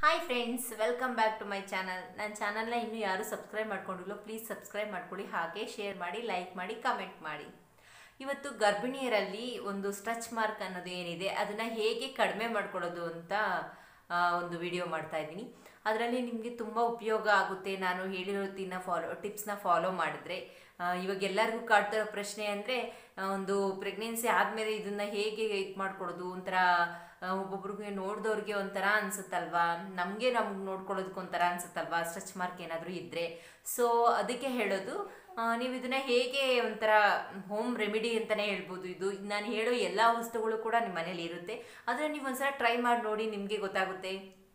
hi friends welcome back to my channel ನನ್ನ ಚಾನಲ್ನ ಇನ್ನೂ ಯಾರು ಸಬ್ಸ್ಕ್ರೈಬ್ ಮಾಡ್ಕೊಂಡಿಲ್ಲ ಪ್ಲೀಸ್ ಸಬ್ಸ್ಕ್ರೈಬ್ ಮಾಡ್ಕೊಳ್ಳಿ ಹಾಗೆ ಶೇರ್ ಮಾಡಿ ಲೈಕ್ ಮಾಡಿ ಕಮೆಂಟ್ ಮಾಡಿ ಇವತ್ತು ಗರ್ಭಿಣಿಯರಲ್ಲಿ ಒಂದು ಸ್ಟ್ರೆಚ್ ಮಾರ್ಕ್ ಅನ್ನೋದು ಏನಿದೆ ಅದನ್ನು ಹೇಗೆ ಕಡಿಮೆ ಮಾಡ್ಕೊಳ್ಳೋದು ಅಂತ ಆ, ಒಂದು ವಿಡಿಯೋ ಮಾಡ್ತಾ ಇದ್ದೀನಿ ಅದರಲ್ಲಿ ನಿಮಗೆ ತುಂಬ ಉಪಯೋಗ ಆಗುತ್ತೆ ನಾನು ಹೇಳಿರೋದನ್ನ ಫಾಲೋ ಟಿಪ್ಸ್ನ ಫಾಲೋ ಮಾಡಿದ್ರೆ ಆ, ಇವಾಗ ಎಲ್ಲರಿಗೂ ಕಾಡ್ತಿರೋ ಪ್ರಶ್ನೆ ಅಂದರೆ ಒಂದು ಪ್ರೆಗ್ನೆನ್ಸಿ ಆದಮೇಲೆ ಇದನ್ನು ಹೇಗೆ ಇದು ಮಾಡ್ಕೊಳ್ಳೋದು ಒಂಥರ ಆ, ಒಬ್ಬೊಬ್ರಿಗೆ ನೋಡಿದವ್ರಿಗೆ ಒಂಥರ ಅನ್ಸುತ್ತಲ್ವಾ ನಮಗೆ ನಮ್ಗೆ ನೋಡ್ಕೊಳ್ಳೋದಕ್ಕೆ ಒಂಥರ ಅನ್ಸುತ್ತಲ್ವಾ ಸ್ಟ್ರೆಚ್ ಮಾರ್ಕ್ ಏನಾದರೂ ಇದ್ದರೆ ಸೊ ಅದಕ್ಕೆ ಹೇಳೋದು ಆ, ನೀವು ಇದನ್ನ ಹೇಗೆ ಒಂಥರ ಹೋಮ್ ರೆಮಿಡಿ ಅಂತಲೇ ಹೇಳ್ಬೋದು ಇದು ನಾನು ಹೇಳೋ ಎಲ್ಲ ವಸ್ತುಗಳು ಕೂಡ ನಿಮ್ಮ ಮನೇಲಿ ಇರುತ್ತೆ ಆದರೆ ನೀವು ಒಂದ್ಸಲ ಟ್ರೈ ಮಾಡಿ ನೋಡಿ ನಿಮಗೆ ಗೊತ್ತಾಗುತ್ತೆ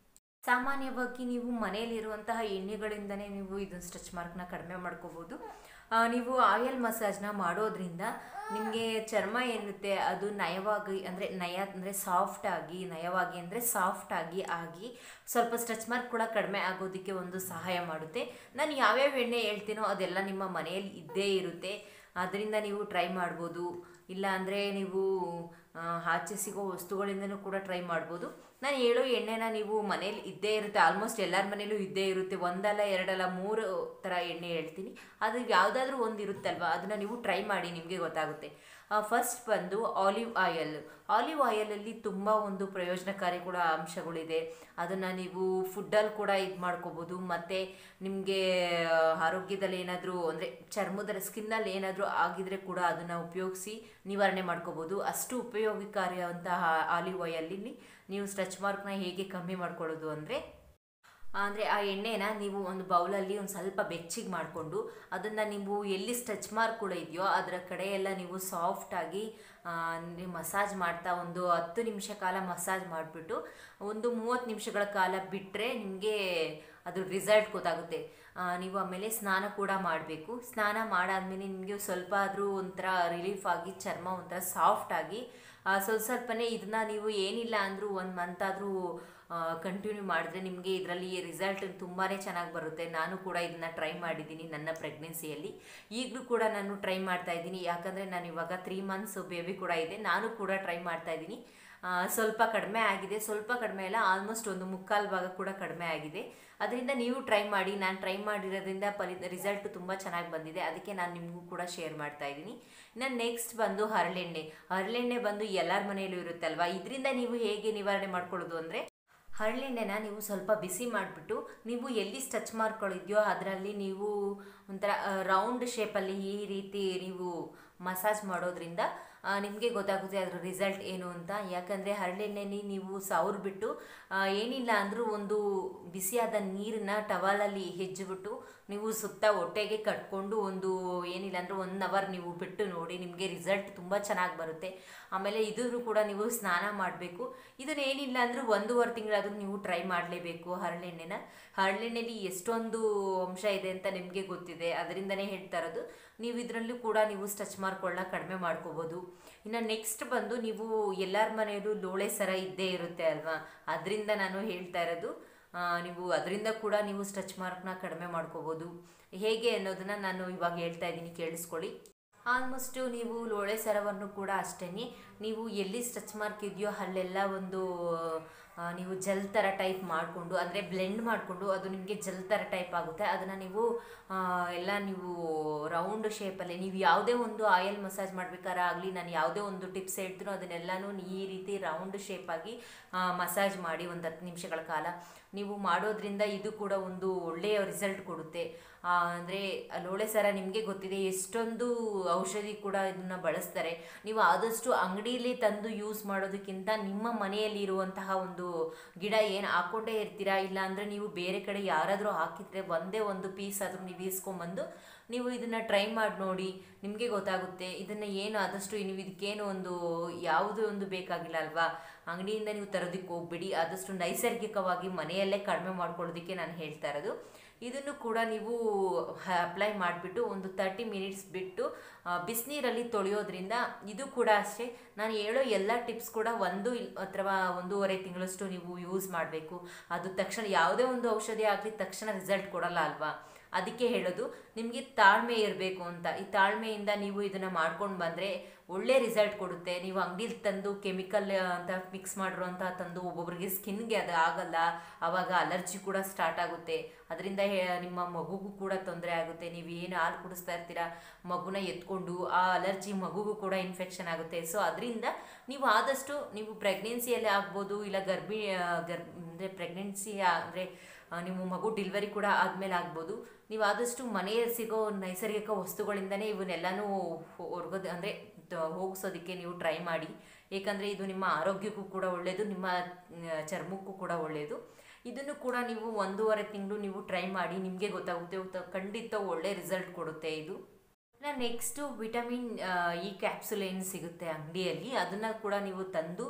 ಸಾಮಾನ್ಯವಾಗಿ ನೀವು ಮನೆಯಲ್ಲಿರುವಂತಹ ಎಣ್ಣೆಗಳಿಂದನೇ ನೀವು ಇದನ್ನ ಸ್ಟ್ರೆಚ್ ಮಾರ್ಕ್ನ ಕಡಿಮೆ ಮಾಡ್ಕೋಬೋದು ಆ, ನೀವು ಆಯಿಲ್ ಮಸಾಜ್ನ ಮಾಡೋದ್ರಿಂದ ನಿಮಗೆ ಚರ್ಮ ಏನಿರುತ್ತೆ ಅದು ನಯವಾಗಿ ಅಂದರೆ ನಯ ಅಂದರೆ ಸಾಫ್ಟಾಗಿ ನಯವಾಗಿ ಅಂದರೆ ಸಾಫ್ಟಾಗಿ ಆಗಿ ಸ್ವಲ್ಪ ಸ್ಟ್ರೆಚ್ ಮಾರ್ಕ್ ಕೂಡ ಕಡಿಮೆ ಆಗೋದಕ್ಕೆ ಒಂದು ಸಹಾಯ ಮಾಡುತ್ತೆ ನಾನು ಯಾವ್ಯಾವ ಎಣ್ಣೆ ಹೇಳ್ತೀನೋ ಅದೆಲ್ಲ ನಿಮ್ಮ ಮನೆಯಲ್ಲಿ ಇದ್ದೇ ಇರುತ್ತೆ ಅದರಿಂದ ನೀವು ಟ್ರೈ ಮಾಡ್ಬೋದು ಇಲ್ಲ ಅಂದರೆ ನೀವು ಆ, ಆಚೆ ಸಿಗೋ ವಸ್ತುಗಳಿಂದನೂ ಕೂಡ ಟ್ರೈ ಮಾಡ್ಬೋದು ನಾನು ಹೇಳೋ ಎಣ್ಣೆನ ನೀವು ಮನೇಲಿ ಇದ್ದೇ ಇರುತ್ತೆ ಆಲ್ಮೋಸ್ಟ್ ಎಲ್ಲರ ಮನೇಲೂ ಇದ್ದೇ ಇರುತ್ತೆ ಒಂದಲ್ಲ ಎರಡಲ್ಲ ಮೂರು ಥರ ಎಣ್ಣೆ ಹೇಳ್ತೀನಿ ಅದು ಯಾವುದಾದ್ರೂ ಒಂದು ಇರುತ್ತಲ್ವ ಅದನ್ನು ನೀವು ಟ್ರೈ ಮಾಡಿ ನಿಮಗೆ ಗೊತ್ತಾಗುತ್ತೆ ಫಸ್ಟ್ ಬಂದು ಆಲಿವ್ ಆಯಲ್ ಆಲಿವ್ ಆಯಲಲ್ಲಿ ತುಂಬ ಒಂದು ಪ್ರಯೋಜನಕಾರಿ ಕೂಡ ಅಂಶಗಳಿದೆ ಅದನ್ನು ನೀವು ಫುಡ್ಡಲ್ಲಿ ಕೂಡ ಇದು ಮಾಡ್ಕೋಬೋದು ಮತ್ತು ನಿಮಗೆ ಆರೋಗ್ಯದಲ್ಲಿ ಏನಾದರೂ ಅಂದರೆ ಚರ್ಮದಲ್ಲಿ ಸ್ಕಿನ್ನಲ್ಲಿ ಏನಾದರೂ ಆಗಿದ್ರೆ ಕೂಡ ಅದನ್ನು ಉಪಯೋಗಿಸಿ ನಿವಾರಣೆ ಮಾಡ್ಕೋಬೋದು ಅಷ್ಟು ಉಪಯೋಗಕಾರಿಯಾದಂತಹ ಆಲಿವ್ ಆಯಲಲ್ಲಿ ನೀವು ಸ್ಟ್ರೆಚ್ ಮಾರ್ಕ್ನ ಹೇಗೆ ಕಮ್ಮಿ ಮಾಡ್ಕೊಳ್ಳೋದು ಅಂದರೆ ಅಂದರೆ ಆ ಎಣ್ಣೆನ ನೀವು ಒಂದು ಬೌಲಲ್ಲಿ ಒಂದು ಸ್ವಲ್ಪ ಬೆಚ್ಚಿಗೆ ಮಾಡಿಕೊಂಡು ಅದನ್ನು ನೀವು ಎಲ್ಲಿ ಸ್ಟ್ರೆಚ್ ಮಾರ್ಕ್ ಕೂಡ ಇದೆಯೋ ಅದರ ಕಡೆ ಎಲ್ಲ ನೀವು ಸಾಫ್ಟಾಗಿ ನೀವು ಮಸಾಜ್ ಮಾಡ್ತಾ ಒಂದು ಹತ್ತು ನಿಮಿಷ ಕಾಲ ಮಸಾಜ್ ಮಾಡಿಬಿಟ್ಟು ಒಂದು ಮೂವತ್ತು ನಿಮಿಷಗಳ ಕಾಲ ಬಿಟ್ಟರೆ ನಿಮಗೆ ಅದು ರಿಸಲ್ಟ್ ಗೊತ್ತಾಗುತ್ತೆ ಆ, ನೀವು ಆಮೇಲೆ ಸ್ನಾನ ಕೂಡ ಮಾಡಬೇಕು ಸ್ನಾನ ಮಾಡಾದ್ಮೇಲೆ ನಿಮಗೆ ಸ್ವಲ್ಪ ಆದರೂ ಒಂಥರ ರಿಲೀಫ್ ಆಗಿ ಚರ್ಮ ಒಂಥರ ಸಾಫ್ಟ್ ಆಗಿ ಆ, ಸ್ವಲ್ಪ ಸ್ವಲ್ಪನೇ ಇದನ್ನ ನೀವು ಏನಿಲ್ಲ ಅಂದರೂ ಒಂದು ಮಂತ್ ಆದರೂ ಕಂಟಿನ್ಯೂ ಮಾಡಿದ್ರೆ ನಿಮಗೆ ಇದರಲ್ಲಿ ರಿಸಲ್ಟ್ ತುಂಬಾ ಚೆನ್ನಾಗಿ ಬರುತ್ತೆ ನಾನು ಕೂಡ ಇದನ್ನ ಟ್ರೈ ಮಾಡಿದ್ದೀನಿ ನನ್ನ ಪ್ರೆಗ್ನೆನ್ಸಿಯಲ್ಲಿ ಈಗಲೂ ಕೂಡ ನಾನು ಟ್ರೈ ಮಾಡ್ತಾ ಇದ್ದೀನಿ ಯಾಕಂದರೆ ನಾನು ಇವಾಗ ತ್ರೀ ಮಂತ್ಸ್ ಬೇಬಿ ಕೂಡ ಇದೆ ನಾನು ಕೂಡ ಟ್ರೈ ಮಾಡ್ತಾ ಇದ್ದೀನಿ ಆ, ಸ್ವಲ್ಪ ಕಡಿಮೆ ಆಗಿದೆ ಸ್ವಲ್ಪ ಕಡಿಮೆ ಇಲ್ಲ ಆಲ್ಮೋಸ್ಟ್ ಒಂದು ಮುಕ್ಕಾಲು ಭಾಗ ಕೂಡ ಕಡಿಮೆ ಆಗಿದೆ ಅದರಿಂದ ನೀವು ಟ್ರೈ ಮಾಡಿ ನಾನು ಟ್ರೈ ಮಾಡಿರೋದ್ರಿಂದ ಫಲಿ ರಿಸಲ್ಟ್ ತುಂಬ ಚೆನ್ನಾಗಿ ಬಂದಿದೆ ಅದಕ್ಕೆ ನಾನು ನಿಮಗೂ ಕೂಡ ಶೇರ್ ಮಾಡ್ತಾ ಇದ್ದೀನಿ ಇನ್ನು ನೆಕ್ಸ್ಟ್ ಬಂದು ಹರಳೆಣ್ಣೆ ಹರಳೆಣ್ಣೆ ಬಂದು ಎಲ್ಲರ ಮನೆಯಲ್ಲೂ ಇರುತ್ತಲ್ವಾ ಇದರಿಂದ ನೀವು ಹೇಗೆ ನಿವಾರಣೆ ಮಾಡ್ಕೊಳ್ಳೋದು ಅಂದರೆ ಹರಳೆಣ್ಣೆನ ನೀವು ಸ್ವಲ್ಪ ಬಿಸಿ ಮಾಡಿಬಿಟ್ಟು ನೀವು ಎಲ್ಲಿ ಸ್ಟಚ್ ಮಾರ್ಕ್ಗಳಿದೆಯೋ ಅದರಲ್ಲಿ ನೀವು ಒಂಥರ ರೌಂಡ್ ಶೇಪಲ್ಲಿ ಈ ರೀತಿ ನೀವು ಮಸಾಜ್ ಮಾಡೋದ್ರಿಂದ ನಿಮಗೆ ಗೊತ್ತಾಗುತ್ತೆ ಅದರ ರಿಸಲ್ಟ್ ಏನು ಅಂತ ಯಾಕಂದರೆ ಹರಳೆಣ್ಣೆನಿ ನೀವು ಸವರ್ಬಿಟ್ಟು ಆ, ಏನಿಲ್ಲ ಅಂದರೂ ಒಂದು ಬಿಸಿಯಾದ ನೀರನ್ನ ಟವಲಲ್ಲಿ ಹೆಜ್ಜಿಬಿಟ್ಟು ನೀವು ಸುತ್ತ ಹೊಟ್ಟೆಗೆ ಕಟ್ಕೊಂಡು ಒಂದು ಏನಿಲ್ಲ ಅಂದರೆ ಒನ್ ಅವರ್ ನೀವು ಬಿಟ್ಟು ನೋಡಿ ನಿಮಗೆ ರಿಸಲ್ಟ್ ತುಂಬ ಚೆನ್ನಾಗಿ ಬರುತ್ತೆ ಆಮೇಲೆ ಇದನ್ನು ಕೂಡ ನೀವು ಸ್ನಾನ ಮಾಡಬೇಕು ಇದನ್ನ ಏನಿಲ್ಲ ಅಂದರೂ ಒಂದೂವರೆ ತಿಂಗಳಾದರೂ ನೀವು ಟ್ರೈ ಮಾಡಲೇಬೇಕು ಹರಳೆಣ್ಣೆನ ಹರಳೆಣ್ಣೆಲಿ ಎಷ್ಟೊಂದು ಅಂಶ ಇದೆ ಅಂತ ನಿಮಗೆ ಗೊತ್ತಿದೆ ಅದರಿಂದನೇ ಹೇಳ್ತಾ ಇರೋದು ನೀವು ಇದರಲ್ಲೂ ಕೂಡ ನೀವು ಸ್ಟಚ್ ಮಾರ್ಕ್ಗಳನ್ನ ಕಡಿಮೆ ಮಾಡ್ಕೋಬೋದು ಇನ್ನು ನೆಕ್ಸ್ಟ್ ಬಂದು ನೀವು ಎಲ್ಲರ ಮನೆಯಲ್ಲೂ ಲೋಳೆ ಸರ ಇದ್ದೇ ಇರುತ್ತೆ ಅಲ್ವಾ ಅದರಿಂದ ನಾನು ಹೇಳ್ತಾ ಇರೋದು ಆ, ನೀವು ಅದರಿಂದ ಕೂಡ ನೀವು ಸ್ಟಚ್ ಮಾರ್ಕ್ನ ಕಡಿಮೆ ಮಾಡ್ಕೋಬೋದು ಹೇಗೆ ಅನ್ನೋದನ್ನ ನಾನು ಇವಾಗ ಹೇಳ್ತಾ ಇದ್ದೀನಿ ಕೇಳಿಸ್ಕೊಳ್ಳಿ ಆಲ್ಮೋಸ್ಟು ನೀವು ಲೋಳೆ ಸರವನ್ನು ಕೂಡ ಅಷ್ಟೇ ನೀವು ಎಲ್ಲಿ ಸ್ಟಚ್ ಮಾರ್ಕ್ ಇದೆಯೋ ಅಲ್ಲೆಲ್ಲ ಒಂದು ಆ, ನೀವು ಜೆಲ್ ಥರ ಟೈಪ್ ಮಾಡಿಕೊಂಡು ಅಂದರೆ ಬ್ಲೆಂಡ್ ಮಾಡಿಕೊಂಡು ಅದು ನಿಮಗೆ ಜೆಲ್ ಥರ ಟೈಪ್ ಆಗುತ್ತೆ ಅದನ್ನು ನೀವು ಆ, ಎಲ್ಲ ನೀವು ರೌಂಡ್ ಶೇಪಲ್ಲಿ ನೀವು ಯಾವುದೇ ಒಂದು ಆಯಿಲ್ ಮಸಾಜ್ ಮಾಡ್ಬೇಕಾದ್ರೆ ಆಗಲಿ ನಾನು ಯಾವುದೇ ಒಂದು ಟಿಪ್ಸ್ ಹೇಳ್ತೀನೋ ಅದನ್ನೆಲ್ಲನೂ ಈ ರೀತಿ ರೌಂಡ್ ಶೇಪಾಗಿ ಮಸಾಜ್ ಮಾಡಿ ಒಂದು ಹತ್ತು ನಿಮಿಷಗಳ ಕಾಲ ನೀವು ಮಾಡೋದ್ರಿಂದ ಇದು ಕೂಡ ಒಂದು ಒಳ್ಳೆಯ ರಿಸಲ್ಟ್ ಕೊಡುತ್ತೆ ಅಂದರೆ ಲೋಳೆ ಸರ ನಿಮಗೆ ಗೊತ್ತಿದೆ ಎಷ್ಟೊಂದು ಔಷಧಿ ಕೂಡ ಇದನ್ನು ಬಳಸ್ತಾರೆ ನೀವು ಆದಷ್ಟು ಅಂಗಡಿಯಲ್ಲಿ ತಂದು ಯೂಸ್ ಮಾಡೋದಕ್ಕಿಂತ ನಿಮ್ಮ ಮನೆಯಲ್ಲಿ ಇರುವಂತಹ ಒಂದು ಗಿಡ ಏನು ಹಾಕ್ಕೊಂಡೇ ಇರ್ತೀರಾ ಇಲ್ಲ ಅಂದರೆ ನೀವು ಬೇರೆ ಕಡೆ ಯಾರಾದರೂ ಹಾಕಿದ್ರೆ ಒಂದೇ ಒಂದು ಪೀಸ್ ಆದರೂ ನೀವು ಈಸ್ಕೊಂಬಂದು ನೀವು ಇದನ್ನು ಟ್ರೈ ಮಾಡಿ ನೋಡಿ ನಿಮಗೆ ಗೊತ್ತಾಗುತ್ತೆ ಇದನ್ನು ಏನು ಆದಷ್ಟು ನೀವು ಇದಕ್ಕೇನು ಒಂದು ಯಾವುದೇ ಒಂದು ಬೇಕಾಗಿಲ್ಲ ಅಲ್ವಾ ಅಂಗಡಿಯಿಂದ ನೀವು ತರೋದಕ್ಕೆ ಹೋಗ್ಬೇಡಿ ಆದಷ್ಟು ನೈಸರ್ಗಿಕವಾಗಿ ಮನೆಯಲ್ಲೇ ಕಡಿಮೆ ಮಾಡ್ಕೊಳ್ಳೋದಕ್ಕೆ ನಾನು ಹೇಳ್ತಾ ಇರೋದು ಇದನ್ನು ಕೂಡ ನೀವು ಅಪ್ಲೈ ಮಾಡಿಬಿಟ್ಟು ಒಂದು ತರ್ಟಿ ಮಿನಿಟ್ಸ್ ಬಿಟ್ಟು ಬಿಸಿನೀರಲ್ಲಿ ತೊಳೆಯೋದ್ರಿಂದ ಇದು ಕೂಡ ಅಷ್ಟೇ ನಾನು ಹೇಳೋ ಎಲ್ಲ ಟಿಪ್ಸ್ ಕೂಡ ಒಂದು ಇಲ್ ಅಥವಾ ಒಂದೂವರೆ ತಿಂಗಳಷ್ಟು ನೀವು ಯೂಸ್ ಮಾಡಬೇಕು ಅದು ತಕ್ಷಣ ಯಾವುದೇ ಒಂದು ಔಷಧಿ ಆಗಲಿ ತಕ್ಷಣ ರಿಸಲ್ಟ್ ಕೊಡಲ್ಲ ಅಲ್ವಾ ಅದಕ್ಕೆ ಹೇಳೋದು ನಿಮಗೆ ತಾಳ್ಮೆ ಇರಬೇಕು ಅಂತ ಈ ತಾಳ್ಮೆಯಿಂದ ನೀವು ಇದನ್ನು ಮಾಡ್ಕೊಂಡು ಬಂದರೆ ಒಳ್ಳೆ ರಿಸಲ್ಟ್ ಕೊಡುತ್ತೆ ನೀವು ಅಂಗಡಿಲಿ ತಂದು ಕೆಮಿಕಲ್ ಅಂತ ಮಿಕ್ಸ್ ಮಾಡಿರುವಂಥ ತಂದು ಒಬ್ಬೊಬ್ಬರಿಗೆ ಸ್ಕಿನ್ಗೆ ಅದು ಆಗಲ್ಲ ಆವಾಗ ಅಲರ್ಜಿ ಕೂಡ ಸ್ಟಾರ್ಟ್ ಆಗುತ್ತೆ ಅದರಿಂದ ನಿಮ್ಮ ಮಗುಗೂ ಕೂಡ ತೊಂದರೆ ಆಗುತ್ತೆ ನೀವು ಏನು ಹಾಲು ಕುಡಿಸ್ತಾ ಇರ್ತೀರಾ ಮಗುನ ಎತ್ಕೊಂಡು ಆ ಅಲರ್ಜಿ ಮಗುಗೂ ಕೂಡ ಇನ್ಫೆಕ್ಷನ್ ಆಗುತ್ತೆ ಸೊ ಅದರಿಂದ ನೀವು ಆದಷ್ಟು ನೀವು ಪ್ರೆಗ್ನೆನ್ಸಿಯಲ್ಲಿ ಆಗ್ಬೋದು ಇಲ್ಲ ಗರ್ಭಿಣಿ ಗರ್ಭ ಅಂದರೆ ಪ್ರೆಗ್ನೆನ್ಸಿ ಅಂದರೆ ನಿಮ್ಮ ಮಗು ಡಿಲಿವರಿ ಕೂಡ ಆದಮೇಲೆ ಆಗ್ಬೋದು ನೀವು ಆದಷ್ಟು ಮನೆಯಲ್ಲಿ ಸಿಗೋ ನೈಸರ್ಗಿಕ ವಸ್ತುಗಳಿಂದನೇ ಇವನ್ನೆಲ್ಲನೂ ಹೊರಗೋದು ಅಂದರೆ ಹೋಗಿಸೋದಕ್ಕೆ ನೀವು ಟ್ರೈ ಮಾಡಿ ಏಕೆಂದರೆ ಇದು ನಿಮ್ಮ ಆರೋಗ್ಯಕ್ಕೂ ಕೂಡ ಒಳ್ಳೆಯದು ನಿಮ್ಮ ಚರ್ಮಕ್ಕೂ ಕೂಡ ಒಳ್ಳೆಯದು ಇದನ್ನು ಕೂಡ ನೀವು ಒಂದೂವರೆ ತಿಂಗಳು ನೀವು ಟ್ರೈ ಮಾಡಿ ನಿಮಗೆ ಗೊತ್ತಾಗುತ್ತೆ ಖಂಡಿತ ಒಳ್ಳೆ ರಿಸಲ್ಟ್ ಕೊಡುತ್ತೆ ಇದು ಇನ್ನು ನೆಕ್ಸ್ಟು ವಿಟಮಿನ್ ಈ ಕ್ಯಾಪ್ಸುಲ್ ಏನು ಸಿಗುತ್ತೆ ಅಂಗಡಿಯಲ್ಲಿ ಅದನ್ನು ಕೂಡ ನೀವು ತಂದು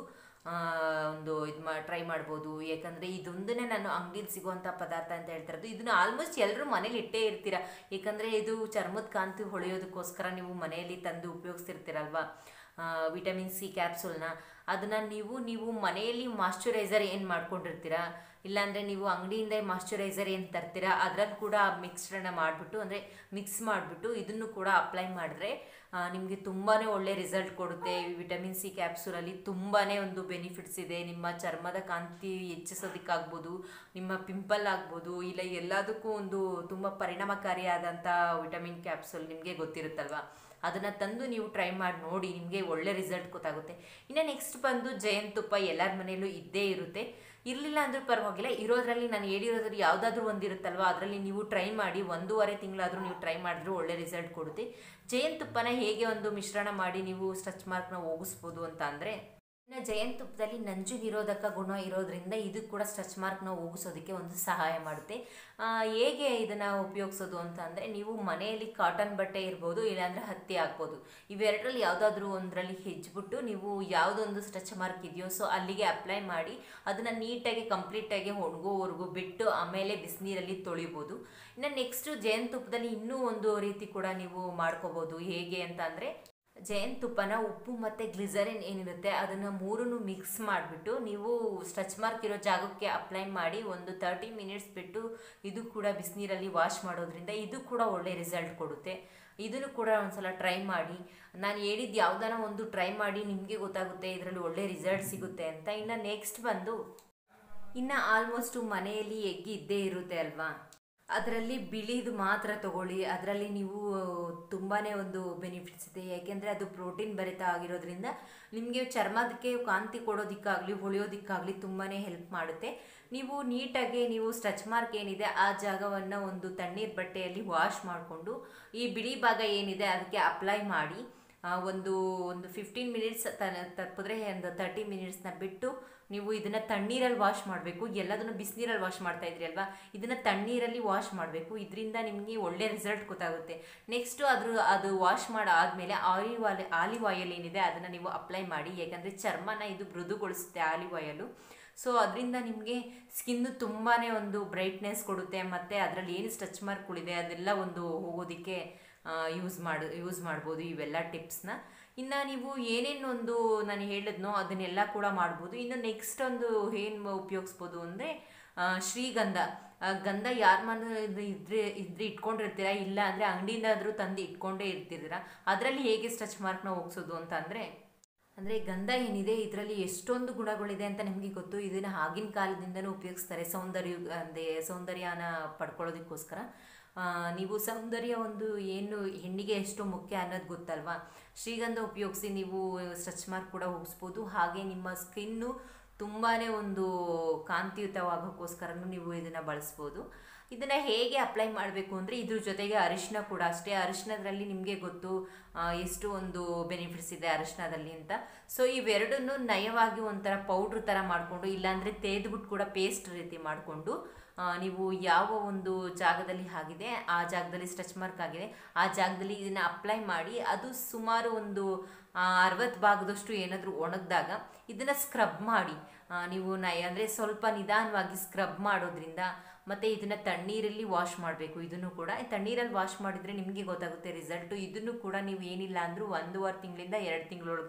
ಒಂದು ಇದು ಮಾ ಟ್ರೈ ಮಾಡ್ಬೋದು ಯಾಕಂದರೆ ಇದೊಂದನ್ನೇ ನಾನು ಅಂಗಡಿಲಿ ಸಿಗುವಂಥ ಪದಾರ್ಥ ಅಂತ ಹೇಳ್ತಿರೋದು ಇದನ್ನು ಆಲ್ಮೋಸ್ಟ್ ಎಲ್ಲರೂ ಮನೇಲಿ ಇಟ್ಟೇ ಇರ್ತೀರ ಏಕೆಂದರೆ ಇದು ಚರ್ಮದ ಕಾಂತಿ ಹೊಳೆಯೋದಕ್ಕೋಸ್ಕರ ನೀವು ಮನೆಯಲ್ಲಿ ತಂದು ಉಪಯೋಗಿಸ್ತಿರ್ತೀರಲ್ವ ವಿಟಮಿನ್ ಸಿ ಕ್ಯಾಪ್ಸೂಲ್ನ ಅದನ್ನು ನೀವು ನೀವು ಮನೆಯಲ್ಲಿ ಮಾಶ್ಚರೈಸರ್ ಏನು ಮಾಡ್ಕೊಂಡಿರ್ತೀರ ಇಲ್ಲಾಂದರೆ ನೀವು ಅಂಗಡಿಯಿಂದ ಮಾಶ್ಚರೈಸರ್ ಏನು ತರ್ತೀರಾ ಅದರಲ್ಲಿ ಕೂಡ ಮಿಕ್ಸ್ಡನ್ನು ಮಾಡಿಬಿಟ್ಟು ಅಂದರೆ ಮಿಕ್ಸ್ ಮಾಡಿಬಿಟ್ಟು ಇದನ್ನು ಕೂಡ ಅಪ್ಲೈ ಮಾಡಿದ್ರೆ ನಿಮಗೆ ತುಂಬಾ ಒಳ್ಳೆ ರಿಸಲ್ಟ್ ಕೊಡುತ್ತೆ ವಿಟಮಿನ್ ಸಿ ಕ್ಯಾಪ್ಸೂಲಲ್ಲಿ ತುಂಬಾ ಒಂದು ಬೆನಿಫಿಟ್ಸ್ ಇದೆ ನಿಮ್ಮ ಚರ್ಮದ ಕಾಂತಿ ಹೆಚ್ಚಿಸೋದಕ್ಕಾಗ್ಬೋದು ನಿಮ್ಮ ಪಿಂಪಲ್ ಆಗ್ಬೋದು ಇಲ್ಲ ಎಲ್ಲದಕ್ಕೂ ಒಂದು ತುಂಬ ಪರಿಣಾಮಕಾರಿಯಾದಂಥ ವಿಟಮಿನ್ ಕ್ಯಾಪ್ಸೂಲ್ ನಿಮಗೆ ಗೊತ್ತಿರುತ್ತಲ್ವ ಅದನ್ನು ತಂದು ನೀವು ಟ್ರೈ ಮಾಡಿ ನೋಡಿ ನಿಮಗೆ ಒಳ್ಳೆ ರಿಸಲ್ಟ್ ಗೊತ್ತಾಗುತ್ತೆ ಇನ್ನು ನೆಕ್ಸ್ಟ್ ಬಂದು ಜಯಂತ್ ತುಪ್ಪ ಎಲ್ಲರ ಮನೆಯಲ್ಲೂ ಇದ್ದೇ ಇರುತ್ತೆ ಇರಲಿಲ್ಲ ಅಂದ್ರೂ ಪರವಾಗಿಲ್ಲ ಇರೋದ್ರಲ್ಲಿ ನಾನು ಹೇಳಿರೋದ್ರಲ್ಲಿ ಯಾವುದಾದ್ರೂ ಒಂದಿರುತ್ತಲ್ವ ಅದರಲ್ಲಿ ನೀವು ಟ್ರೈ ಮಾಡಿ ಒಂದೂವರೆ ತಿಂಗಳಾದರೂ ನೀವು ಟ್ರೈ ಮಾಡಿದ್ರೂ ಒಳ್ಳೆ ರಿಸಲ್ಟ್ ಕೊಡುತ್ತೆ ಜಯಂತ್ ತುಪ್ಪನ ಹೇಗೆ ಒಂದು ಮಿಶ್ರಣ ಮಾಡಿ ನೀವು ಸ್ಟಚ್ ಮಾರ್ಕ್ನ ಹೋಗಿಸ್ಬೋದು ಅಂತ ಅಂದರೆ ಇನ್ನು ಜಯಂತ್ ತುಪ್ಪದಲ್ಲಿ ನಂಜು ನಿರೋಧಕ ಗುಣ ಇರೋದ್ರಿಂದ ಇದು ಕೂಡ ಸ್ಟಚ್ ಮಾರ್ಕ್ನ ಹೋಗಿಸೋದಕ್ಕೆ ಒಂದು ಸಹಾಯ ಮಾಡುತ್ತೆ ಹೇಗೆ ಇದನ್ನು ಉಪಯೋಗಿಸೋದು ಅಂತ ಅಂದರೆ ನೀವು ಮನೆಯಲ್ಲಿ ಕಾಟನ್ ಬಟ್ಟೆ ಇರ್ಬೋದು ಇಲ್ಲಾಂದರೆ ಹತ್ತಿ ಹಾಕ್ಬೋದು ಇವೆರಡರಲ್ಲಿ ಯಾವುದಾದ್ರೂ ಒಂದರಲ್ಲಿ ಹೆಜ್ಬಿಟ್ಟು ನೀವು ಯಾವುದೊಂದು ಸ್ಟಚ್ ಮಾರ್ಕ್ ಇದೆಯೋ ಸೊ ಅಲ್ಲಿಗೆ ಅಪ್ಲೈ ಮಾಡಿ ಅದನ್ನು ನೀಟಾಗಿ ಕಂಪ್ಲೀಟಾಗಿ ಒಣಗೋವರೆಗೂ ಬಿಟ್ಟು ಆಮೇಲೆ ಬಿಸಿನೀರಲ್ಲಿ ತೊಳಿಬೋದು ಇನ್ನು ನೆಕ್ಸ್ಟು ಜಯಂತ್ ತುಪ್ಪದಲ್ಲಿ ಇನ್ನೂ ಒಂದು ರೀತಿ ಕೂಡ ನೀವು ಮಾಡ್ಕೋಬೋದು ಹೇಗೆ ಅಂತ ಅಂದರೆ ಜಯಂತ್ ತುಪ್ಪನ ಉಪ್ಪು ಮತ್ತು ಗ್ಲಿಸರಿನ್ ಏನಿರುತ್ತೆ ಅದನ್ನು ಮೂರನ್ನು ಮಿಕ್ಸ್ ಮಾಡಿಬಿಟ್ಟು ನೀವು ಸ್ಟಚ್ ಮಾರ್ಕ್ ಇರೋ ಜಾಗಕ್ಕೆ ಅಪ್ಲೈ ಮಾಡಿ ಒಂದು ತರ್ಟಿ ಮಿನಿಟ್ಸ್ ಬಿಟ್ಟು ಇದು ಕೂಡ ಬಿಸಿನೀರಲ್ಲಿ ವಾಶ್ ಮಾಡೋದ್ರಿಂದ ಇದು ಕೂಡ ಒಳ್ಳೆ ರಿಸಲ್ಟ್ ಕೊಡುತ್ತೆ ಇದನ್ನು ಕೂಡ ಒಂದ್ಸಲ ಟ್ರೈ ಮಾಡಿ ನಾನು ಹೇಳಿದ್ದು ಯಾವುದಾನ ಒಂದು ಟ್ರೈ ಮಾಡಿ ನಿಮಗೆ ಗೊತ್ತಾಗುತ್ತೆ ಇದರಲ್ಲಿ ಒಳ್ಳೆ ರಿಸಲ್ಟ್ ಸಿಗುತ್ತೆ ಅಂತ ಇನ್ನು ನೆಕ್ಸ್ಟ್ ಬಂದು ಇನ್ನು ಆಲ್ಮೋಸ್ಟು ಮನೆಯಲ್ಲಿ ಎಗ್ ಇದ್ದೇ ಇರುತ್ತೆ ಅಲ್ವಾ ಅದರಲ್ಲಿ ಬಿಳಿದು ಮಾತ್ರ ತಗೊಳ್ಳಿ ಅದರಲ್ಲಿ ನೀವು ತುಂಬಾ ಒಂದು ಬೆನಿಫಿಟ್ಸ್ ಇದೆ ಯಾಕೆಂದರೆ ಅದು ಪ್ರೋಟೀನ್ ಭರಿತ ಆಗಿರೋದ್ರಿಂದ ನಿಮಗೆ ಚರ್ಮದಕ್ಕೆ ಕಾಂತಿ ಕೊಡೋದಕ್ಕಾಗಲಿ ಹೊಳೆಯೋದಕ್ಕಾಗಲಿ ತುಂಬಾ ಹೆಲ್ಪ್ ಮಾಡುತ್ತೆ ನೀವು ನೀಟಾಗಿ ನೀವು ಸ್ಟಚ್ ಮಾರ್ಕ್ ಏನಿದೆ ಆ ಜಾಗವನ್ನು ಒಂದು ತಣ್ಣೀರು ಬಟ್ಟೆಯಲ್ಲಿ ವಾಶ್ ಮಾಡಿಕೊಂಡು ಈ ಬಿಳಿ ಭಾಗ ಏನಿದೆ ಅದಕ್ಕೆ ಅಪ್ಲೈ ಮಾಡಿ ಒಂದು ಒಂದು ಫಿಫ್ಟೀನ್ ಮಿನಿಟ್ಸ್ ತಪ್ಪಿದ್ರೆ ಒಂದು ತರ್ಟಿ ಮಿನಿಟ್ಸ್ನ ಬಿಟ್ಟು ನೀವು ಇದನ್ನು ತಣ್ಣೀರಲ್ಲಿ ವಾಶ್ ಮಾಡಬೇಕು ಎಲ್ಲದನ್ನು ಬಿಸಿನೀರಲ್ಲಿ ವಾಶ್ ಮಾಡ್ತಾ ಇದ್ರಿ ಅಲ್ವಾ ಇದನ್ನು ತಣ್ಣೀರಲ್ಲಿ ವಾಶ್ ಮಾಡಬೇಕು ಇದರಿಂದ ನಿಮಗೆ ಒಳ್ಳೆ ರಿಸಲ್ಟ್ ಗೊತ್ತಾಗುತ್ತೆ ನೆಕ್ಸ್ಟು ಅದ್ರ ಅದು ವಾಶ್ ಮಾಡಾದಮೇಲೆ ಆಲಿವ್ ಆಯಿಲ್ ಆಲಿವ್ ಆಯಿಲ್ ಏನಿದೆ ಅದನ್ನು ನೀವು ಅಪ್ಲೈ ಮಾಡಿ ಯಾಕಂದರೆ ಚರ್ಮನ ಇದು ಮೃದುಗೊಳಿಸುತ್ತೆ ಆಲಿವ್ ಆಯಿಲು ಸೊ ಅದರಿಂದ ನಿಮಗೆ ಸ್ಕಿನ್ನು ತುಂಬಾ ಒಂದು ಬ್ರೈಟ್ನೆಸ್ ಕೊಡುತ್ತೆ ಮತ್ತು ಅದರಲ್ಲಿ ಏನು ಸ್ಟಚ್ ಮಾರ್ಕ್ಗಳಿದೆ ಅದೆಲ್ಲ ಒಂದು ಹೋಗೋದಕ್ಕೆ ಯೂಸ್ ಮಾಡಿ ಯೂಸ್ ಮಾಡ್ಬೋದು ಇವೆಲ್ಲ ಟಿಪ್ಸ್ನ ಇನ್ನು ನೀವು ಏನೇನು ಒಂದು ನಾನು ಹೇಳಿದ್ನೋ ಅದನ್ನೆಲ್ಲ ಕೂಡ ಮಾಡ್ಬೋದು ಇನ್ನು ನೆಕ್ಸ್ಟ್ ಒಂದು ಏನು ಉಪಯೋಗಿಸ್ಬೋದು ಅಂದರೆ ಶ್ರೀಗಂಧ ಗಂಧ ಯಾರ ಮನೆ ಇದ್ರೆ ಇದ್ರೆ ಇಟ್ಕೊಂಡಿರ್ತೀರಾ ಇಲ್ಲ ಅಂದರೆ ಅಂಗಡಿಯಿಂದಾದರೂ ತಂದು ಇಟ್ಕೊಂಡೇ ಇರ್ತಿದ್ದೀರಾ ಅದರಲ್ಲಿ ಹೇಗೆ ಸ್ಟಚ್ ಮಾರ್ಕ್ನ ಹೋಗ್ಸೋದು ಅಂತ ಅಂದರೆ ಅಂದರೆ ಗಂಧ ಏನಿದೆ ಇದರಲ್ಲಿ ಎಷ್ಟೊಂದು ಗುಣಗಳಿದೆ ಅಂತ ನಿಮಗೆ ಗೊತ್ತು ಇದನ್ನು ಆಗಿನ ಕಾಲದಿಂದನೂ ಉಪಯೋಗಿಸ್ತಾರೆ ಸೌಂದರ್ಯ ಅಂದರೆ ಸೌಂದರ್ಯನ ಪಡ್ಕೊಳ್ಳೋದಕ್ಕೋಸ್ಕರ ನೀವು ಸೌಂದರ್ಯ ಒಂದು ಏನು ಹೆಣ್ಣಿಗೆ ಎಷ್ಟು ಮುಖ್ಯ ಅನ್ನೋದು ಗೊತ್ತಲ್ವಾ ಶ್ರೀಗಂಧ ಉಪಯೋಗಿಸಿ ನೀವು ಸ್ಟಚ್ ಮಾರ್ಕ್ ಕೂಡ ಹೋಗಿಸ್ಬೋದು ಹಾಗೆ ನಿಮ್ಮ ಸ್ಕಿನ್ನು ತುಂಬಾ ಒಂದು ಕಾಂತಿಯುತವಾಗೋಕ್ಕೋಸ್ಕರನೂ ನೀವು ಇದನ್ನು ಬಳಸ್ಬೋದು ಇದನ್ನು ಹೇಗೆ ಅಪ್ಲೈ ಮಾಡಬೇಕು ಅಂದರೆ ಇದ್ರ ಜೊತೆಗೆ ಅರಿಶಿನ ಕೂಡ ಅಷ್ಟೇ ಅರಿಶಿನದಲ್ಲಿ ನಿಮಗೆ ಗೊತ್ತು ಎಷ್ಟು ಒಂದು ಬೆನಿಫಿಟ್ಸ್ ಇದೆ ಅರಿಶಿನದಲ್ಲಿ ಅಂತ ಸೊ ಇವೆರಡನ್ನು ನಯವಾಗಿ ಒಂಥರ ಪೌಡ್ರ್ ಥರ ಮಾಡಿಕೊಂಡು ಇಲ್ಲಾಂದರೆ ತೇದ್ಬಿಟ್ಟು ಕೂಡ ಪೇಸ್ಟ್ ರೀತಿ ಮಾಡಿಕೊಂಡು ನೀವು ಯಾವ ಒಂದು ಜಾಗದಲ್ಲಿ ಆಗಿದೆ ಆ ಜಾಗದಲ್ಲಿ ಸ್ಟಚ್ ಮಾರ್ಕ್ ಆಗಿದೆ ಆ ಜಾಗದಲ್ಲಿ ಇದನ್ನು ಅಪ್ಲೈ ಮಾಡಿ ಅದು ಸುಮಾರು ಒಂದು ಅರವತ್ತು ಭಾಗದಷ್ಟು ಏನಾದರೂ ಒಣಗಿದಾಗ ಇದನ್ನು ಸ್ಕ್ರಬ್ ಮಾಡಿ ನೀವು ನಯ ಅಂದರೆ ಸ್ವಲ್ಪ ನಿಧಾನವಾಗಿ ಸ್ಕ್ರಬ್ ಮಾಡೋದ್ರಿಂದ ಮತ್ತು ಇದನ್ನು ತಣ್ಣೀರಲ್ಲಿ ವಾಶ್ ಮಾಡಬೇಕು ಇದನ್ನು ಕೂಡ ತಣ್ಣೀರಲ್ಲಿ ವಾಶ್ ಮಾಡಿದರೆ ನಿಮಗೆ ಗೊತ್ತಾಗುತ್ತೆ ರಿಸಲ್ಟು ಇದನ್ನು ಕೂಡ ನೀವು ಏನಿಲ್ಲ ಅಂದರೂ ಒಂದೂವರೆ ತಿಂಗಳಿಂದ ಎರಡು ತಿಂಗಳೊಳಗೆ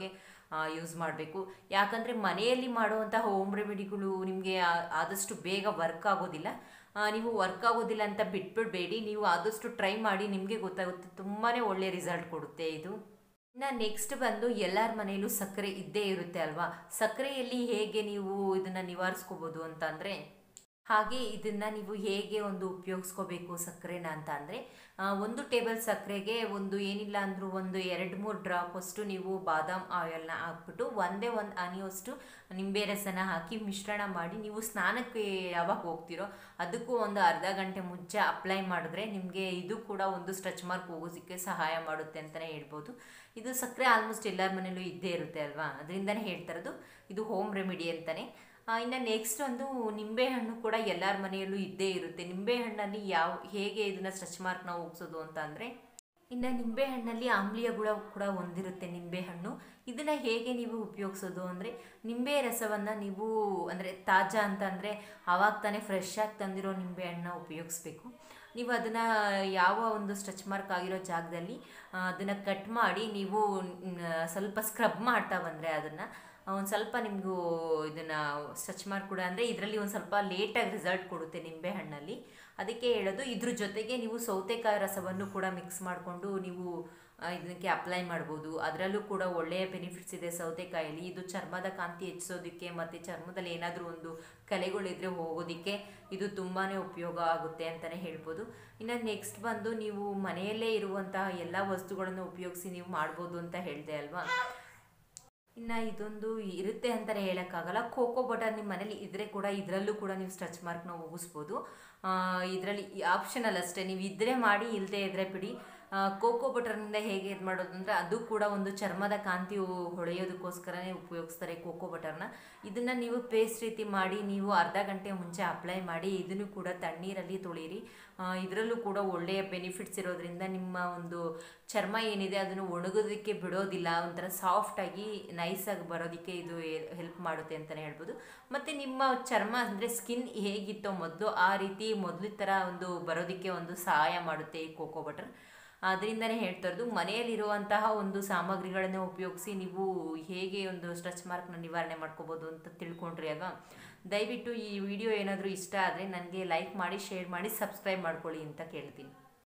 ಯೂಸ್ ಮಾಡಬೇಕು ಯಾಕಂದರೆ ಮನೆಯಲ್ಲಿ ಮಾಡುವಂತಹ ಹೋಮ್ ರೆಮಿಡಿಗಳು ನಿಮಗೆ ಆದಷ್ಟು ಬೇಗ ವರ್ಕ್ ಆಗೋದಿಲ್ಲ ಆ, ನೀವು ವರ್ಕ್ ಆಗೋದಿಲ್ಲ ಅಂತ ಬಿಟ್ಬಿಡಬೇಡಿ ನೀವು ಆದಷ್ಟು ಟ್ರೈ ಮಾಡಿ ನಿಮಗೆ ಗೊತ್ತಾಗುತ್ತೆ ತುಂಬಾ ಒಳ್ಳೆ ರಿಸಲ್ಟ್ ಕೊಡುತ್ತೆ ಇದು ಇನ್ನು ನೆಕ್ಸ್ಟ್ ಬಂದು ಎಲ್ಲರ ಮನೆಯಲ್ಲೂ ಸಕ್ಕರೆ ಇದ್ದೇ ಇರುತ್ತೆ ಅಲ್ವಾ ಸಕ್ಕರೆಯಲ್ಲಿ ಹೇಗೆ ನೀವು ಇದನ್ನು ನಿವಾರಿಸ್ಕೋಬೋದು ಅಂತ ಅಂದರೆ ಹಾಗೆ ಇದನ್ನು ನೀವು ಹೇಗೆ ಒಂದು ಉಪಯೋಗಿಸ್ಕೋಬೇಕು ಸಕ್ಕರೆನ ಅಂತ ಅಂದರೆ ಒಂದು ಟೇಬಲ್ ಸಕ್ಕರೆಗೆ ಒಂದು ಏನಿಲ್ಲ ಅಂದರೂ ಒಂದು ಎರಡು ಮೂರು ಡ್ರಾಪ್ ಅಷ್ಟು ನೀವು ಬಾದಾಮ್ ಆಯಿಲ್ನ ಹಾಕ್ಬಿಟ್ಟು ಒಂದೇ ಒಂದು ಹನಿಯಷ್ಟು ನಿಂಬೆ ರಸನ ಹಾಕಿ ಮಿಶ್ರಣ ಮಾಡಿ ನೀವು ಸ್ನಾನಕ್ಕೆ ಯಾವಾಗ ಹೋಗ್ತೀರೋ ಅದಕ್ಕೂ ಒಂದು ಅರ್ಧ ಗಂಟೆ ಮುಂಚೆ ಅಪ್ಲೈ ಮಾಡಿದ್ರೆ ನಿಮಗೆ ಇದು ಕೂಡ ಒಂದು ಸ್ಟ್ರೆಚ್ ಮಾರ್ಕ್ ಹೋಗೋದಕ್ಕೆ ಸಹಾಯ ಮಾಡುತ್ತೆ ಅಂತಲೇ ಹೇಳ್ಬೋದು ಇದು ಸಕ್ಕರೆ ಆಲ್ಮೋಸ್ಟ್ ಎಲ್ಲರ ಮನೇಲೂ ಇದ್ದೇ ಇರುತ್ತೆ ಅಲ್ವಾ ಅದರಿಂದನೇ ಹೇಳ್ತಾ ಇರೋದು ಇದು ಹೋಮ್ ರೆಮಿಡಿ ಅಂತಲೇ ಇನ್ನು ನೆಕ್ಸ್ಟ್ ಒಂದು ನಿಂಬೆಹಣ್ಣು ಕೂಡ ಎಲ್ಲರ ಮನೆಯಲ್ಲೂ ಇದ್ದೇ ಇರುತ್ತೆ ನಿಂಬೆಹಣ್ಣಲ್ಲಿ ಯಾವ ಹೇಗೆ ಇದನ್ನು ಸ್ಟ್ರೆಚ್ ಮಾರ್ಕ್ನ ಹೋಗ್ಸೋದು ಅಂತ ಅಂದರೆ ಇನ್ನು ನಿಂಬೆಹಣ್ಣಲ್ಲಿ ಆಮ್ಲೀಯ ಗುಣ ಕೂಡ ಹೊಂದಿರುತ್ತೆ ನಿಂಬೆಹಣ್ಣು ಇದನ್ನು ಹೇಗೆ ನೀವು ಉಪಯೋಗಿಸೋದು ಅಂದರೆ ನಿಂಬೆ ರಸವನ್ನು ನೀವು ಅಂದರೆ ತಾಜಾ ಅಂತ ಅಂದರೆ ಆವಾಗ ತಾನೇ ಫ್ರೆಶ್ ಆಗಿ ತಂದಿರೋ ನಿಂಬೆಹಣ್ಣನ್ನ ಉಪಯೋಗಿಸ್ಬೇಕು ನೀವು ಅದನ್ನು ಯಾವ ಒಂದು ಸ್ಟ್ರೆಚ್ ಮಾರ್ಕ್ ಆಗಿರೋ ಜಾಗದಲ್ಲಿ ಅದನ್ನು ಕಟ್ ಮಾಡಿ ನೀವು ಮ್, ಸ್ವಲ್ಪ ಸ್ಕ್ರಬ್ ಮಾಡ್ತಾ ಬಂದರೆ ಅದನ್ನು ಒಂದು ಸ್ವಲ್ಪ ನಿಮಗೂ ಇದನ್ನು ಸ್ಟ್ರೆಚ್ ಮಾರ್ಕ್ ಕೂಡ ಅಂದರೆ ಇದರಲ್ಲಿ ಒಂದು ಸ್ವಲ್ಪ ಲೇಟಾಗಿ ರಿಸಲ್ಟ್ ಕೊಡುತ್ತೆ ನಿಂಬೆಹಣ್ಣಲ್ಲಿ ಅದಕ್ಕೆ ಹೇಳೋದು ಇದ್ರ ಜೊತೆಗೆ ನೀವು ಸೌತೆಕಾಯಿ ರಸವನ್ನು ಕೂಡ ಮಿಕ್ಸ್ ಮಾಡಿಕೊಂಡು ನೀವು ಆ, ಇದಕ್ಕೆ ಅಪ್ಲೈ ಮಾಡ್ಬೋದು ಅದರಲ್ಲೂ ಕೂಡ ಒಳ್ಳೆಯ ಬೆನಿಫಿಟ್ಸ್ ಇದೆ ಸೌತೆಕಾಯಲ್ಲಿ ಇದು ಚರ್ಮದ ಕಾಂತಿ ಹೆಚ್ಚಿಸೋದಕ್ಕೆ ಮತ್ತು ಚರ್ಮದಲ್ಲಿ ಏನಾದರೂ ಒಂದು ಕಲೆಗಳಿದ್ರೆ ಹೋಗೋದಕ್ಕೆ ಇದು ತುಂಬಾ ಉಪಯೋಗ ಆಗುತ್ತೆ ಅಂತಲೇ ಹೇಳ್ಬೋದು ಇನ್ನು ನೆಕ್ಸ್ಟ್ ಬಂದು ನೀವು ಮನೆಯಲ್ಲೇ ಇರುವಂತಹ ಎಲ್ಲ ವಸ್ತುಗಳನ್ನು ಉಪಯೋಗಿಸಿ ನೀವು ಮಾಡ್ಬೋದು ಅಂತ ಹೇಳಿದೆ ಅಲ್ವಾ ಇನ್ನು ಇದೊಂದು ಇರುತ್ತೆ ಅಂತಲೇ ಹೇಳೋಕ್ಕಾಗಲ್ಲ ಕೋಕೋ ಬಟರ್ ನಿಮ್ಮ ಮನೇಲಿ ಇದ್ದರೆ ಕೂಡ ಇದರಲ್ಲೂ ಕೂಡ ನೀವು ಸ್ಟ್ರೆಚ್ ಮಾರ್ಕ್ನ ಹೋಗಿಸ್ಬೋದು ಇದರಲ್ಲಿ ಆಪ್ಷನಲ್ ಅಷ್ಟೇ ನೀವು ಇದ್ದರೆ ಮಾಡಿ ಇಲ್ಲದೆ ಇದ್ದರೆ ಬಿಡಿ ಆ, ಕೋಕೋ ಬಟರ್ನಿಂದ ಹೇಗೆ ಇದು ಮಾಡೋದು ಅಂದರೆ ಅದು ಕೂಡ ಒಂದು ಚರ್ಮದ ಕಾಂತಿ ಹೊ- ಹೊಳೆಯೋದಕ್ಕೋಸ್ಕರನೇ ಉಪಯೋಗಿಸ್ತಾರೆ ಕೋಕೋ ಬಟರ್ನ ಇದನ್ನು ನೀವು ಪೇಸ್ಟ್ ರೀತಿ ಮಾಡಿ ನೀವು ಅರ್ಧ ಗಂಟೆ ಮುಂಚೆ ಅಪ್ಲೈ ಮಾಡಿ ಇದನ್ನು ಕೂಡ ತಣ್ಣೀರಲ್ಲಿ ತೊಳೀರಿ ಇದರಲ್ಲೂ ಕೂಡ ಒಳ್ಳೆಯ ಬೆನಿಫಿಟ್ಸ್ ಇರೋದ್ರಿಂದ ನಿಮ್ಮ ಒಂದು ಚರ್ಮ ಏನಿದೆ ಅದನ್ನು ಒಣಗೋದಕ್ಕೆ ಬಿಡೋದಿಲ್ಲ ಒಂಥರ ಸಾಫ್ಟಾಗಿ ನೈಸಾಗಿ ಬರೋದಕ್ಕೆ ಇದು ಹೆಲ್ಪ್ ಮಾಡುತ್ತೆ ಅಂತಲೇ ಹೇಳ್ಬೋದು ಮತ್ತು ನಿಮ್ಮ ಚರ್ಮ ಅಂದರೆ ಸ್ಕಿನ್ ಹೇಗಿತ್ತೋ ಮೊದಲು ಆ ರೀತಿ ಮೊದಲು ಥರ ಒಂದು ಬರೋದಕ್ಕೆ ಒಂದು ಸಹಾಯ ಮಾಡುತ್ತೆ ಈ ಕೋಕೋ ಬಟರ್ ಅದರಿಂದನೇ ಹೇಳ್ತಾ ಇರೋದು ಮನೆಯಲ್ಲಿರುವಂತಹ ಒಂದು ಸಾಮಗ್ರಿಗಳನ್ನು ಉಪಯೋಗಿಸಿ ನೀವು ಹೇಗೆ ಒಂದು ಸ್ಟ್ರೆಚ್ ಮಾರ್ಕ್ನ ನಿವಾರಣೆ ಮಾಡ್ಕೋಬೋದು ಅಂತ ತಿಳ್ಕೊಂಡ್ರಿ ಅಲ್ವಾ ದಯವಿಟ್ಟು ಈ ವಿಡಿಯೋ ಏನಾದರೂ ಇಷ್ಟ ಆದರೆ ನನಗೆ ಲೈಕ್ ಮಾಡಿ ಶೇರ್ ಮಾಡಿ ಸಬ್ಸ್ಕ್ರೈಬ್ ಮಾಡ್ಕೊಳ್ಳಿ ಅಂತ ಕೇಳ್ತೀನಿ